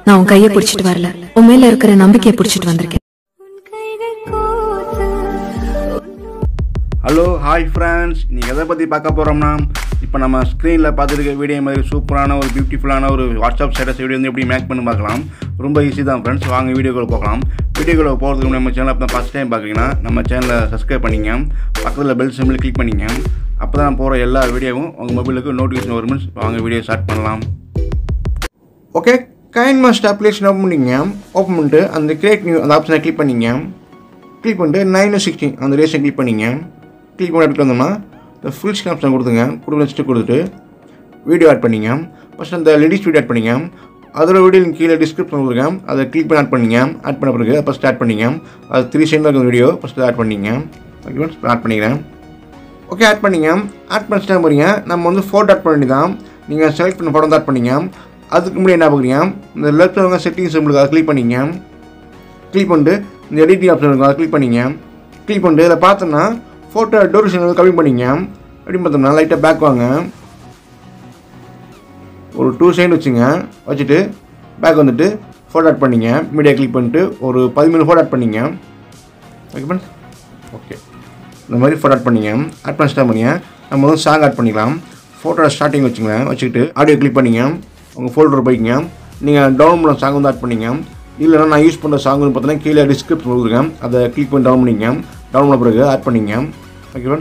நான் உன் கையை பிடிச்சிட்டு வரல உன் மேல இருக்கிற நம்பிக்கையை பிடிச்சிட்டு வந்திருக்கேன் ஹலோ ஹாய் ஃப்ரெண்ட்ஸ் நீங்கள் எதை பற்றி பார்க்க போகிறோம்னா இப்போ நம்ம ஸ்க்ரீனில் பார்த்துருக்க வீடியோ மாதிரி சூப்பரான ஒரு பியூட்டிஃபுல்லான ஒரு வாட்ஸ்அப் ஸ்டேட்டஸ் வீடியோ வந்து எப்படி மேக் பண்ணி பார்க்கலாம் ரொம்ப ஈஸி தான் ஃப்ரெண்ட்ஸ் வாங்க வீடியோக்குள்ள போகலாம் வீடியோக்குள்ள போகிறதுக்கு முன்னாடி நம்ம சேனல் அப்போ ஃபஸ்ட் டைம் பார்க்குறீங்கன்னா நம்ம சேனலை சப்ஸ்கிரைப் பண்ணிங்க பக்கத்தில் பெல் சிம்பிள் கிளிக் பண்ணிங்க அப்போ தான் போகிற எல்லா வீடியோவும் உங்கள் மொபைலுக்கு நோட்டிஃபிகேஷன் வரும் friends. வாங்க வீடியோ ஸ்டார்ட் பண்ணலாம் okay KineMaster application open பண்ணிங்க ஓப்பன் பண்ணிட்டு அந்த கிரியேட் நியூ அந்த ஆப்ஷனை கிளிக் பண்ணிங்க கிளிக் பண்ணிட்டு நைன் சிக்ஸ்டீன் அந்த ரேஷன் கிளிக் பண்ணிங்க கிளிக் பண்ணி எடுத்துட்டு வந்தோம்னா இந்த ஃபுல் ஸ்க்ரீன் ஆப்ஷன் கொடுத்துங்க கொடுத்து வச்சுட்டு கொடுத்துட்டு வீடியோ ஆட் பண்ணிங்க ஃபஸ்ட் அந்த லேடிஸ் வீடியோ ஆட் பண்ணிங்க அதோட வீடியோ கீழே டிஸ்கிரிப்ஷன் கொடுத்துருக்கேன் அதை கிளிக் பண்ணி ஆட் பண்ணிங்க ஆட் பண்ண பிறகு ஃபஸ்ட் ஆட் பண்ணிங்க அது த்ரீ செகண்ட் இருக்கிற வீடியோ ஃபஸ்ட்டு ஆட் பண்ணிங்க ஓகே ஆட் பண்ணிக்கிறேன் ஓகே ஆட் பண்ணிங்க ஆட் பண்ணிட்டா போறீங்க நம்ம வந்து ஃபோட்டோ ஆட் பண்ணி தான் நீங்கள் செலக்ட் பண்ண ஃபோட்டோ ஆட் பண்ணிங்க அதுக்கு முன்னாடி என்ன பார்க்குறீங்க இந்த லெஃப்ட் வந்து செட்டிங்ஸ் உங்களுக்கு அதை கிளிக் பண்ணிங்க கிளிக் பண்ணிட்டு இந்த எடிட்டிங் ஆப்ஷன் இருக்கும் அதை கிளிக் பண்ணிங்க கிளிக் பண்ணிட்டு இதில் பார்த்தோம்னா ஃபோட்டோ டூரேஷன் வந்து கம்மி பண்ணிங்க அப்படின்னு பார்த்தோம்னா லைட்டாக பேக் வாங்க ஒரு டூ செகண்ட் வச்சுங்க வச்சுட்டு பேக் வந்துட்டு ஃபோட்டோ ஆட் பண்ணிங்க மீடியா கிளிக் பண்ணிட்டு ஒரு பதிமூணு ஃபோட்டோ ஆட் பண்ணிங்க ஓகே பண்ண ஓகே இந்த மாதிரி ஃபோட்டோ ஆட் பண்ணிங்க ஆட் பண்ண ஸ்டார்ட் பண்ணிங்க நம்ம வந்து சாங் ஆட் பண்ணிக்கலாம் ஃபோட்டோட ஸ்டார்டிங் வச்சுங்க வச்சுக்கிட்டு ஆடியோ கிளிக் பண்ணிங்க உங்கள் ஃபோல்டர் போய்க்குங்க நீங்கள் டவுன் பண்ண சாங் வந்து ஆட் பண்ணிங்க இல்லைனா நான் யூஸ் பண்ணுற சாங் வந்து பார்த்தீங்கன்னா கீழே டிஸ்கிரிப்ஷன் கொடுக்குறேன் அதை கிளிக் பண்ணி டவுன் பண்ணிங்க டவுன் பண்ண பிறகு ஆட் பண்ணிங்க ஓகே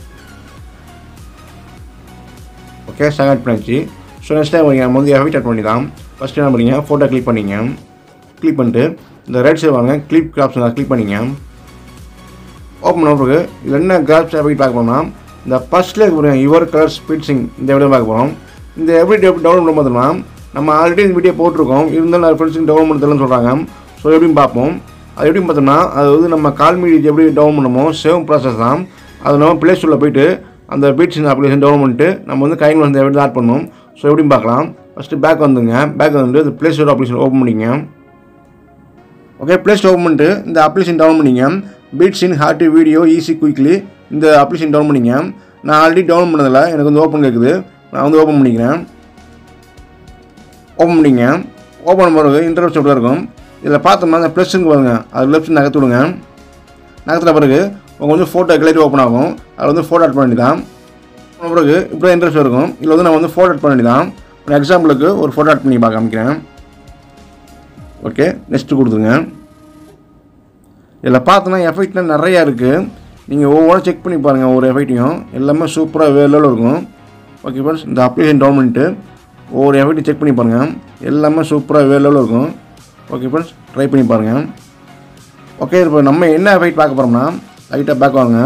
ஓகே சாங் ஆட் பண்ணியாச்சு ஸோ நெக்ஸ்ட் டைம் நம்ம வந்து எஃபெக்ட் ஆட் பண்ணி தான் ஃபஸ்ட்டு என்ன பண்ணீங்க ஃபோட்டோ கிளிக் பண்ணிங்க கிளிக் பண்ணிட்டு இந்த ரைட் சைடு வாங்க கிளிக் ஆப்ஷன் கிளிக் பண்ணிங்க ஓப்பன் பண்ண பிறகு இதில் என்ன கிராஃப்ஸ் எஃபெக்ட் பார்க்க போனோம்னா இந்த ஃபஸ்ட்டில் இருக்க யுவர் கலர் ஸ்பீட்ஸிங் இந்த வீடியோ பார்க்க போகிறோம் இந்த எஃபெக்ட் எப்படி டவுன்லோட் பண்ண பார்த்தோம்னா நம்ம ஆல்ரெடி இந்த வீடியோ போட்டிருக்கோம் இருந்தாலும் நிறைய ஃப்ரெண்ட்ஸுக்கு டவுன் பண்ண தெரியலன்னு சொல்கிறாங்க ஸோ எப்படின்னு பார்ப்போம் அது எப்படின்னு பார்த்தோம்னா அது வந்து நம்ம கால் மீடி எப்படி டவுன் பண்ணமோ சேம் ப்ராசஸ் தான் அது நம்ம ப்ளே ஸ்டோரில் போயிட்டு அந்த பீட்ஸ் அப்ளிகேஷன் டவுன் பண்ணிட்டு நம்ம வந்து கைன் வந்து எப்படி ஆட் பண்ணணும் ஸோ எப்படின்னு பார்க்கலாம் ஃபஸ்ட்டு பேக் வந்துங்க பேக் வந்துட்டு இந்த ப்ளே ஸ்டோர் அப்ளிகேஷன் ஓப்பன் பண்ணிங்க ஓகே ப்ளே ஸ்டோர் ஓப்பன் பண்ணிட்டு இந்த அப்ளிகேஷன் டவுன் பண்ணிங்க beats in heart video easy quickly இந்த அப்ளிகேஷன் டவுன் பண்ணிங்க நான் ஆல்ரெடி டவுன் பண்ணதில்ல எனக்கு வந்து ஓப்பன் கேட்குது நான் வந்து ஓப்பன் பண்ணிக்கிறேன் ஓப்பன் பண்ணிங்க ஓப்பன் பண்ணுறது இன்டர்வெட் சொல்லிட்டு இருக்கும் இதில் பார்த்தோம்னா அந்த ப்ளஸ்ஸுங்க பாருங்க அது லெஃப்ட் நகர்த்து விடுங்க நகர்த்தின பிறகு உங்கள் வந்து ஃபோட்டோ கிளரி ஓப்பன் ஆகும் அதில் வந்து ஃபோட்டோ ஆட் பண்ணி தான் பண்ண பிறகு இப்படி இன்ட்ரெஸ்ட் இருக்கும் இதில் வந்து நான் வந்து ஃபோட்டோ ஆட் பண்ணி தான் ஒரு எக்ஸாம்பிளுக்கு ஒரு ஃபோட்டோ ஆட் பண்ணி பார்க்க காமிக்கிறேன் ஓகே நெக்ஸ்ட்டு கொடுத்துருங்க இதில் பார்த்தோன்னா எஃபெக்ட்லாம் நிறையா இருக்குது நீங்கள் ஒவ்வொன்றும் செக் பண்ணி பாருங்கள் ஒவ்வொரு எஃபெக்ட்டையும் எல்லாமே சூப்பராக வேறு லெவலில் இருக்கும் ஓகே ஃப்ரெண்ட்ஸ் இந்த அப்ளிகேஷன் டவுன் பண்ணிட்டு ஒவ்வொரு எஃபெக்ட்டையும் செக் பண்ணி பாருங்கள் எல்லாமே சூப்பராக வேறு லெவலில் இருக்கும் ஓகே ஃப்ரெண்ட்ஸ் ட்ரை பண்ணி பாருங்கள் ஓகே இப்போ நம்ம என்ன எஃபெக்ட் பார்க்க போகிறோம்னா லைட்டாக பேக் வாங்க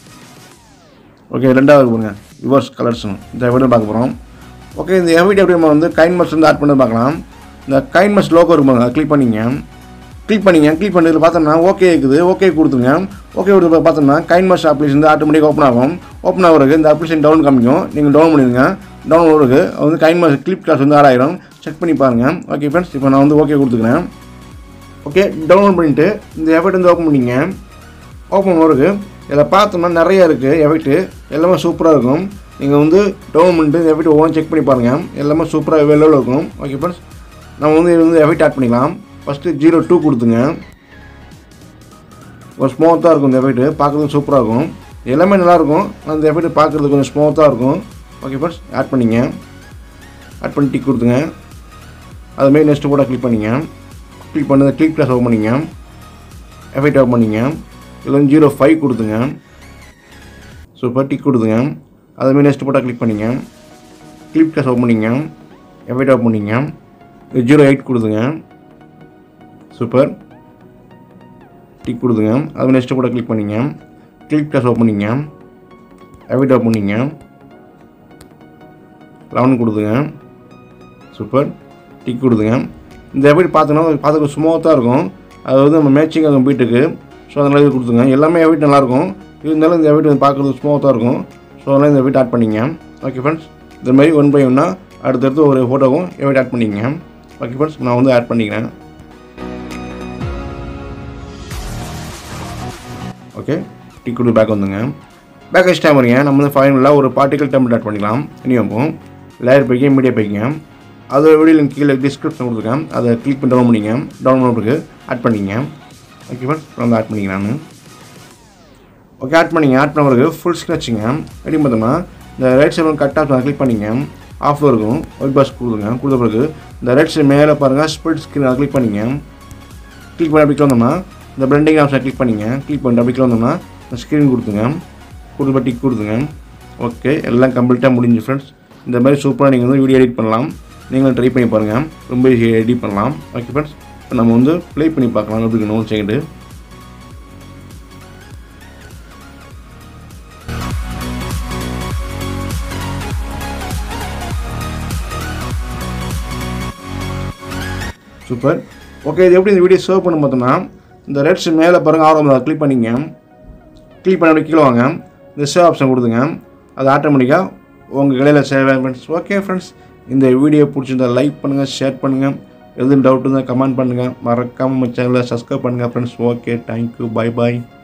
ஓகே ரெண்டாவது பாருங்க ரிவர்ஸ் கலர்ஸ் இந்த எஃபெக்ட் பார்க்க போகிறோம் ஓகே இந்த எஃபெக்ட் எப்படி நம்ம வந்து கைன் மஸ் வந்து ஆட் பண்ணி பார்க்கலாம் இந்த கைன் மஸ் லோகோ இருக்கும் பாருங்க கிளிக் பண்ணிங்க கிளிக் பண்ணிங்க கிளிக் பண்ணி பார்த்தோம்னா ஓகே இருக்குது ஓகே கொடுத்துங்க ஓகே கொடுத்து பார்த்தோம்னா கைன் மஸ் அப்ளிகேஷன் வந்து ஆட்டோமேட்டிக் ஓப்பன் ஆகும் ஓப்பன் ஆகிறதுக்கு இந்த அப்ளிகேஷன் டவுன் காமிக்கும் நீங்கள் டவுன் பண்ணிடுங்க டவுன் ஆகிறதுக்கு வந்து கைன் மஸ் கிளிப் கிளாஸ் வந்து ஆட் ஆயிரும் செக் பண்ணி பாருங்கள் ஓகே ஃப்ரெண்ட்ஸ் இப்போ நான் வந்து ஓகே கொடுத்துக்கிறேன் ஓகே டவுன்லோட் பண்ணிவிட்டு இந்த எஃபெக்ட் வந்து ஓப்பன் பண்ணிங்க ஓப்பன் பண்ணுறதுக்கு இதில் பார்த்தோம்னா நிறைய இருக்குது எஃபெக்ட்டு எல்லாமே சூப்பராக இருக்கும் நீங்கள் வந்து டவுன் பண்ணிட்டு இந்த எஃபெக்ட் ஒவ்வொன்றும் செக் பண்ணி பாருங்கள் எல்லாமே சூப்பராக வெள்ளவில் இருக்கும் ஓகே ஃப்ரெண்ட்ஸ் நம்ம வந்து இது வந்து எஃபெக்ட் ஆட் பண்ணிக்கலாம் ஃபஸ்ட்டு ஜீரோ டூ கொடுத்துங்க ஒரு ஸ்மூத்தாக இருக்கும் இந்த எஃபெக்ட்டு பார்க்குறதுக்கு சூப்பராக இருக்கும் எல்லாமே நல்லாயிருக்கும் அந்த எஃபெக்ட் பார்க்குறதுக்கு கொஞ்சம் ஸ்மூத்தாக இருக்கும் ஓகே ஃப்ரெண்ட்ஸ் ஆட் பண்ணிங்க ஆட் பண்ணி டிக் கொடுத்துங்க அதுமாரி நெக்ஸ்ட்டு கூட கிளிக் பண்ணிங்க கிளிக் பண்ணி கிளிக் ப்ளஸ் ஓப்பன் பண்ணிங்க எஃபெக்ட் ஓப்பன் பண்ணிங்க இதில் வந்து ஜீரோ ஃபைவ் கொடுத்துங்க சூப்பர் டிக் கொடுத்துங்க அதுமாரி நெக்ஸ்ட் போட்டால் கிளிக் பண்ணிங்க கிளிக் ப்ளஸ் ஓப்பன் பண்ணிங்க எஃபெக்ட் ஓப்பன் பண்ணிங்க இது ஜீரோ எயிட் கொடுத்துங்க சூப்பர் டிக் கொடுத்துங்க அது நெக்ஸ்ட் கூட கிளிக் பண்ணிங்க கிளிக் ப்ளஸ் ஓப்பன் பண்ணிங்க எஃபெக்ட் ஓப்பன் பண்ணிங்க லெவன் கொடுத்துங்க சூப்பர் டிக் கொடுத்துங்க இந்த எஃபெக்ட் பார்த்தோன்னா பார்த்துக்க ஸ்மூத்தாக இருக்கும் அது வந்து நம்ம மேட்சிங் ஆகும் பீட்டுக்கு ஸோ அதனால் இது கொடுத்துங்க எல்லாமே எஃபெக்ட் நல்லாயிருக்கும் இருந்தாலும் இந்த எஃபெக்ட் வந்து பார்க்குறது ஸ்மூத்தாக இருக்கும் ஸோ அதனால் இந்த எஃபெக்ட் ஆட் பண்ணிங்க ஓகே ஃப்ரெண்ட்ஸ் இந்த மாதிரி ஒன் பை ஒன்னாக அடுத்தடுத்து ஒரு ஃபோட்டோவும் எஃபெக்ட் ஆட் பண்ணிங்க ஓகே ஃப்ரெண்ட்ஸ் நான் வந்து ஆட் பண்ணிக்கிறேன் ஓகே டிக் கொடுத்து பேக் வந்துங்க பேக் வச்சு டைம் வரீங்க நம்ம வந்து ஃபைனலாக ஒரு பார்ட்டிக்கல் டெம்ப்ளேட் ஆட் பண்ணிக்கலாம் இனியும் லேயர் போய்க்கு மீடியா போய்க்குங்க அதோட வீடியோ லிங்க் கீழே டிஸ்கிரிப்ஷன் கொடுத்துருக்கேன் அதை கிளிக் பண்ணி டவுன் பண்ணிங்க டவுன்லோட் பண்ணுறதுக்கு ஆட் பண்ணிங்க ஓகே ஃப்ரெண்ட்ஸ் வந்து ஆட் பண்ணிங்க நான் ஓகே ஆட் பண்ணிங்க ஆட் பண்ண பிறகு ஃபுல் ஸ்க்ரீன் வச்சுங்க எப்படி பார்த்தோம்னா இந்த right side cut off click பண்ணிங்க ஆஃபில் இருக்கும் ஒயிட் பாஸ் கொடுத்துங்க கொடுத்த பிறகு இந்த ரைட் சைடு மேலே பாருங்கள் ஸ்பிளிட் ஸ்க்ரீன் அதை கிளிக் பண்ணிங்க கிளிக் பண்ணி அப்படி வந்தோம்னா இந்த பிளண்டிங் ஆப்ஷன் கிளிக் பண்ணிங்க கிளிக் பண்ணிட்டு அப்படி வந்தோம்னா இந்த ஸ்க்ரீன் கொடுத்துங்க கொடுத்து டிக் கொடுத்துங்க ஓகே எல்லாம் கம்ப்ளீட்டாக முடிஞ்சு ஃப்ரெண்ட்ஸ் இந்த மாதிரி சூப்பராக நீங்கள் வந்து வீடியோ எடிட் பண்ணலாம் நீங்களும் ட்ரை பண்ணி பாருங்கள் ரொம்ப எடிட் பண்ணலாம் ஓகே ஃப்ரெண்ட்ஸ் இப்போ நம்ம வந்து ப்ளே பண்ணி பார்க்கலாம் எப்படி இருக்கணும் ஒரு செகண்டு சூப்பர் ஓகே இது எப்படி இந்த வீடியோ சேவ் பண்ண பார்த்தோம்னா இந்த ரெட்ஸ் மேலே பாருங்கள் ஆரம் அதை கிளிக் பண்ணிங்க கிளிக் பண்ணி கீழே வாங்க இந்த சேவ் ஆப்ஷன் கொடுத்துங்க அது ஆட்டோமேட்டிக்காக உங்கள் கடையில் சேவ் ஃப்ரெண்ட்ஸ் ஓகே ஃப்ரெண்ட்ஸ் இந்த வீடியோ பிடிச்சிருந்தா லைக் பண்ணுங்கள் ஷேர் பண்ணுங்கள் எதுவும் டவுட் இருந்தால் கமெண்ட் பண்ணுங்கள் மறக்காமல் நம்ம சேனலை சப்ஸ்கிரைப் பண்ணுங்கள் ஃப்ரெண்ட்ஸ் ஓகே தேங்க்யூ பை பாய்